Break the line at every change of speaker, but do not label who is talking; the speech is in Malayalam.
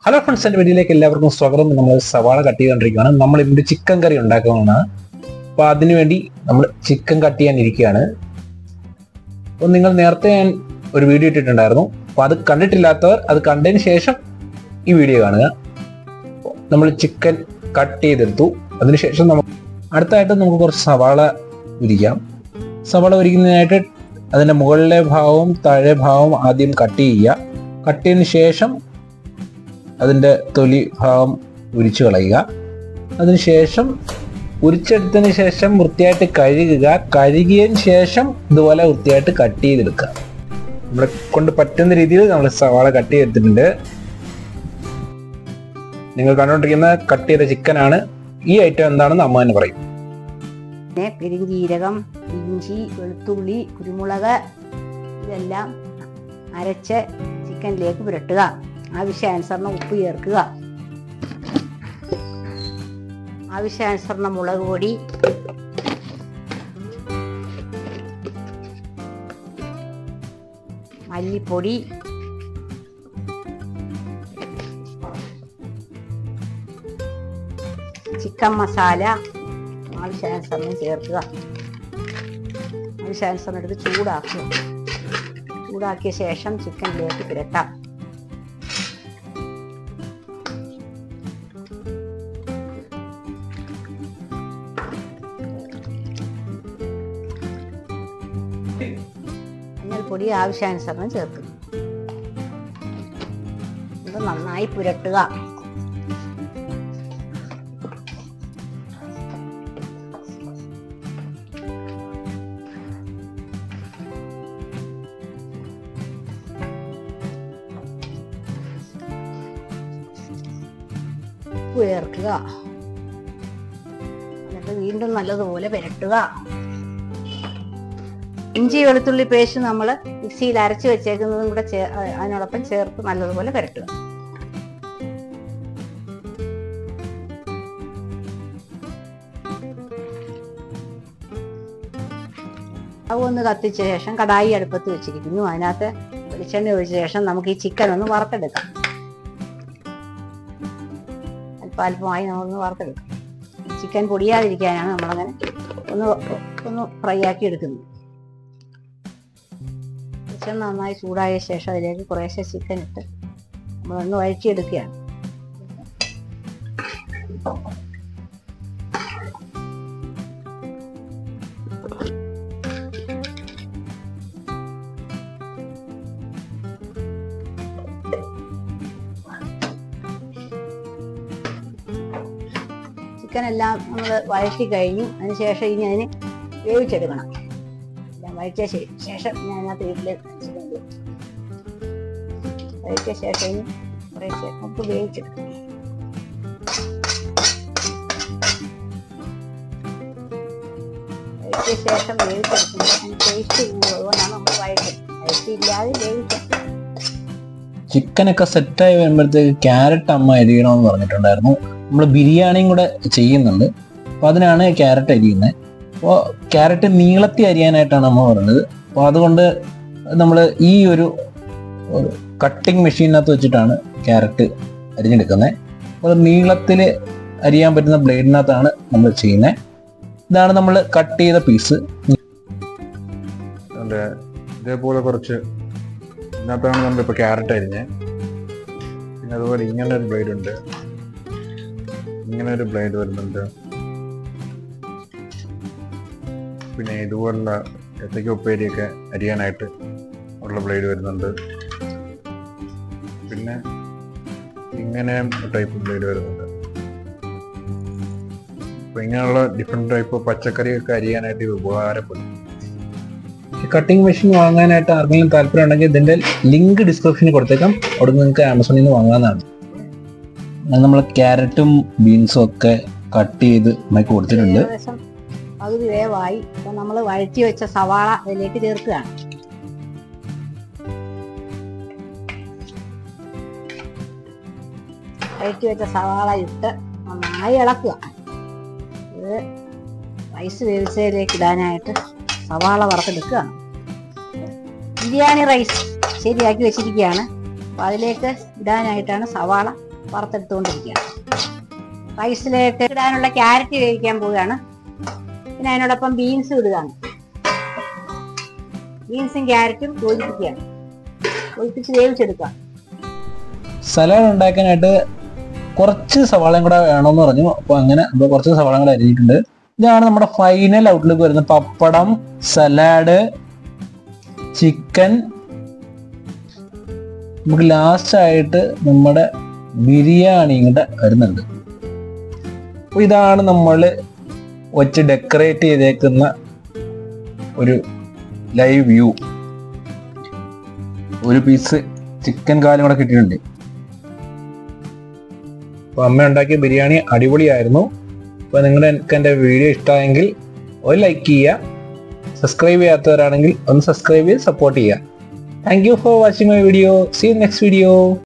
ഹലോ ഫ്രണ്ട്സ് എൻ്റെ വീഡിയോയിലേക്ക് എല്ലാവർക്കും സ്വാഗതം നമ്മൾ സവാള കട്ട് ചെയ്തുകൊണ്ടിരിക്കുകയാണ് നമ്മൾ ഇവിടെ ചിക്കൻ കറി ഉണ്ടാക്കുന്നതാണ് അപ്പോൾ അതിനുവേണ്ടി നമ്മൾ ചിക്കൻ കട്ട് ചെയ്യാൻ ഇരിക്കുകയാണ് അപ്പോൾ നിങ്ങൾ നേരത്തെ ഞാൻ ഒരു വീഡിയോ ഇട്ടിട്ടുണ്ടായിരുന്നു അപ്പോൾ അത് കണ്ടിട്ടില്ലാത്തവർ അത് കണ്ടതിന് ശേഷം ഈ വീഡിയോ കാണുക അപ്പോൾ നമ്മൾ ചിക്കൻ കട്ട് ചെയ്തെടുത്തു അതിനുശേഷം നമുക്ക് അടുത്തായിട്ട് നമുക്ക് കുറച്ച് സവാള ഉരിക്കാം സവാള ഉരിക്കുന്നതിനായിട്ട് അതിൻ്റെ മുകളിലെ ഭാഗവും താഴെ ഭാഗവും ആദ്യം കട്ട് ചെയ്യുക കട്ട് ചെയ്തതിന് ശേഷം അതിൻ്റെ തൊലി ഭാഗം ഉരിച്ചു കളയുക അതിനുശേഷം ഉരിച്ചെടുത്തതിന് ശേഷം വൃത്തിയായിട്ട് കഴുകുക കഴുകിയതിന് ശേഷം ഇതുപോലെ വൃത്തിയായിട്ട് കട്ട് ചെയ്തെടുക്കുക നമ്മളെ കൊണ്ട് പറ്റുന്ന രീതിയിൽ നമ്മൾ സവാള കട്ട് ചെയ്തെടുത്തിട്ടുണ്ട് നിങ്ങൾ കണ്ടുകൊണ്ടിരിക്കുന്ന കട്ട് ചെയ്ത ചിക്കനാണ് ഈ ഐറ്റം എന്താണെന്ന് അമ്മ തന്നെ പറയും
പിന്നെ പെരുംജീരകം ഇഞ്ചി വെളുത്തുള്ളി കുരുമുളക് ഇതെല്ലാം അരച്ച് ചിക്കനിലേക്ക് പുരട്ടുക ആവശ്യാനുസരണം ഉപ്പ് ചേർക്കുക ആവശ്യാനുസരണം മുളക് പൊടി മല്ലിപ്പൊടി ചിക്കൻ മസാല ആവശ്യാനുസരണം ചേർക്കുക ആവശ്യാനുസരണം എടുത്ത് ചൂടാക്കുക ചൂടാക്കിയ ശേഷം ചിക്കനിലേക്ക് പുരട്ടാം മഞ്ഞൾപ്പൊടി ആവശ്യാനുസരണം ചേർക്കുക ഇത് നന്നായി പുരട്ടുക ഉപ്പ് ചേർക്കുക എന്നിട്ട് വീണ്ടും നല്ലതുപോലെ പുരട്ടുക ഇഞ്ചി വെളുത്തുള്ളി പേസ്റ്റ് നമ്മൾ മിക്സിയിൽ അരച്ച് വെച്ചേക്കുന്നതും കൂടെ ചേ അ- അതിനോടൊപ്പം ചേർത്ത് നല്ലതുപോലെ പുരട്ടുക സ്റ്റവ് ഒന്ന് കത്തിച്ച ശേഷം കടായി അടുപ്പത്ത് വെച്ചിരിക്കുന്നു അതിനകത്ത് വെളിച്ചെണ്ണ ഒഴിച്ച ശേഷം നമുക്ക് ഈ ചിക്കൻ ഒന്ന് വറുത്തെടുക്കാം അല്പം അല്പമായി നമ്മളൊന്ന് വറുത്തെടുക്കാം ചിക്കൻ പൊടിയാതിരിക്കാനാണ് നമ്മളങ്ങനെ ഒന്ന് ഒന്ന് ഫ്രൈ ആക്കി എടുക്കുന്നത് വെളിച്ചെണ്ണ നന്നായി ചൂടായ ശേഷം അതിലേക്ക് കുറേശ്ശെ ചിക്കൻ ഇട്ട് നമ്മളൊന്ന് വഴറ്റിയെടുക്കുകയാണ് ചിക്കൻ എല്ലാം നമ്മൾ വഴറ്റി കഴിഞ്ഞു അതിന് ശേഷം ഇനി അതിന് വേവിച്ചെടുക്കണം എല്ലാം വഴറ്റിയ ശേ- ശേഷം ഞാൻ അതിനകത്ത് വീട്ടിലേക്ക് വെച്ചിട്ടുണ്ട് വഴറ്റിയ ശേഷം ഇനി കുറേശ്ശെ നമുക്ക് വേവിച്ചെടുക്കണം വഴറ്റിയ ശേഷം വേവിച്ചെടുക്കുമ്പോൾ അതിന് ടേസ്റ്റ് കൂടും അതുകൊണ്ടാണ് നമ്മൾ വഴറ്റുന്നത് വഴറ്റിയില്ലാതെ വേവിക്കാം
ചിക്കനൊക്കെ സെറ്റായി വരുമ്പോഴത്തേക്ക് ക്യാരറ്റ് അമ്മ അരിയണമെന്ന് പറഞ്ഞിട്ടുണ്ടായിരുന്നു നമ്മൾ ബിരിയാണിയും കൂടെ ചെയ്യുന്നുണ്ട് അപ്പോൾ അതിനാണ് ക്യാരറ്റ് അരിയുന്നത് അപ്പോൾ ക്യാരറ്റ് നീളത്തി അരിയാനായിട്ടാണ് അമ്മ പറഞ്ഞത് അപ്പോൾ അതുകൊണ്ട് നമ്മൾ ഈ ഒരു കട്ടിംഗ് മെഷീനകത്ത് വെച്ചിട്ടാണ് ക്യാരറ്റ് അരിഞ്ഞെടുക്കുന്നത് അപ്പോൾ നീളത്തിൽ അരിയാൻ പറ്റുന്ന ബ്ലേഡിനകത്താണ് നമ്മൾ ചെയ്യുന്നത് ഇതാണ് നമ്മൾ കട്ട് ചെയ്ത പീസ്
അതിൻ്റെ ഇതേപോലെ കുറച്ച് ഇതിനകത്താണ് നമ്മളിപ്പോൾ ക്യാരറ്റ് അരിഞ്ഞ് പിന്നെ അതുപോലെ ഇങ്ങനെ ഒരു ബ്ലേഡ് ഉണ്ട് ഇങ്ങനെ ഒരു ബ്ലേഡ് വരുന്നുണ്ട് പിന്നെ ഇതുപോലുള്ള ഏത്തയ്ക്ക ഉപ്പേരിയൊക്കെ അരിയാനായിട്ട് ഉള്ള ബ്ലേഡ് വരുന്നുണ്ട് പിന്നെ ഇങ്ങനെ ടൈപ്പ് ബ്ലേഡ് വരുന്നുണ്ട് അപ്പോൾ ഇങ്ങനെയുള്ള ഡിഫറെൻറ്റ് ടൈപ്പ് പച്ചക്കറിയൊക്കെ അരിയാനായിട്ട് ഇത് ഉപകാരപ്പെടും
കട്ടിംഗ് മെഷീൻ വാങ്ങാനായിട്ട് ആർക്കെങ്കിലും താല്പര്യം ഉണ്ടെങ്കിൽ ഇതിന്റെ ലിങ്ക് ഡിസ്ക്രിപ്ഷനിൽ കൊടുത്തേക്കാം അവിടെ നിങ്ങൾക്ക് ആമസോണിൽ നിന്ന് വാങ്ങാവുന്നതാണ് അത് നമ്മൾ ക്യാരറ്റും ബീൻസും ഒക്കെ കട്ട് ചെയ്ത് നമുക്ക് കൊടുത്തിട്ടുണ്ട്
ഏകദേശം പകുതി വേവായി അപ്പൊ നമ്മൾ വഴറ്റി വെച്ച സവാള അതിലേക്ക് ചേർക്കുകയാണ് വഴറ്റി വെച്ച സവാള ഇട്ട് നന്നായി ഇളക്കുക ഇത് റൈസ് വേവിച്ചതിലേക്ക് ഇടാനായിട്ട് സവാള വറുത്തെടുക്കുകയാണ് ബിരിയാണി റൈസ് ശരിയാക്കി വെച്ചിരിക്കുകയാണ് അപ്പൊ അതിലേക്ക് ഇടാനായിട്ടാണ് സവാള വറുത്തെടുത്തുകൊണ്ടിരിക്കുകയാണ് റൈസിലേക്ക് ഇടാനുള്ള ക്യാരറ്റ് വേവിക്കാൻ പോവുകയാണ് പിന്നെ അതിനോടൊപ്പം ബീൻസും ഇടുകയാണ് ബീൻസും ക്യാരറ്റും യോജിപ്പിക്കുകയാണ് യോജിപ്പിച്ച് വേവിച്ചെടുക്കുക
സലാഡ് ഉണ്ടാക്കാനായിട്ട് കുറച്ച് സവാളയും കൂടെ വേണമെന്ന് പറഞ്ഞു അപ്പൊ അങ്ങനെ നമ്മൾ കുറച്ച് സവാളയും കൂടെ അരിഞ്ഞിട്ടുണ്ട് ഇതാണ് നമ്മുടെ ഫൈനൽ ഔട്ട്ലുക്ക് വരുന്നത് പപ്പടം സലാഡ് ചിക്കൻ നമുക്ക് ലാസ്റ്റ് ആയിട്ട് നമ്മുടെ ബിരിയാണി കൂടെ വരുന്നുണ്ട് അപ്പൊ ഇതാണ് നമ്മൾ വെച്ച് ഡെക്കറേറ്റ് ചെയ്തേക്കുന്ന ഒരു ലൈവ് വ്യൂ ഒരു പീസ് ചിക്കൻ കാലും കൂടെ കിട്ടിയിട്ടുണ്ട് അപ്പൊ അമ്മ ഉണ്ടാക്കിയ ബിരിയാണി അടിപൊളിയായിരുന്നു അപ്പൊ നിങ്ങളുടെ എനിക്ക് എൻ്റെ വീഡിയോ ഇഷ്ടമായെങ്കിൽ ഒരു ലൈക്ക് ചെയ്യുക സബ്സ്ക്രൈബ് ചെയ്യാത്തവരാണെങ്കിൽ ഒന്ന് സബ്സ്ക്രൈബ് ചെയ്ത് സപ്പോർട്ട് ചെയ്യുക thank you for watching my video see next video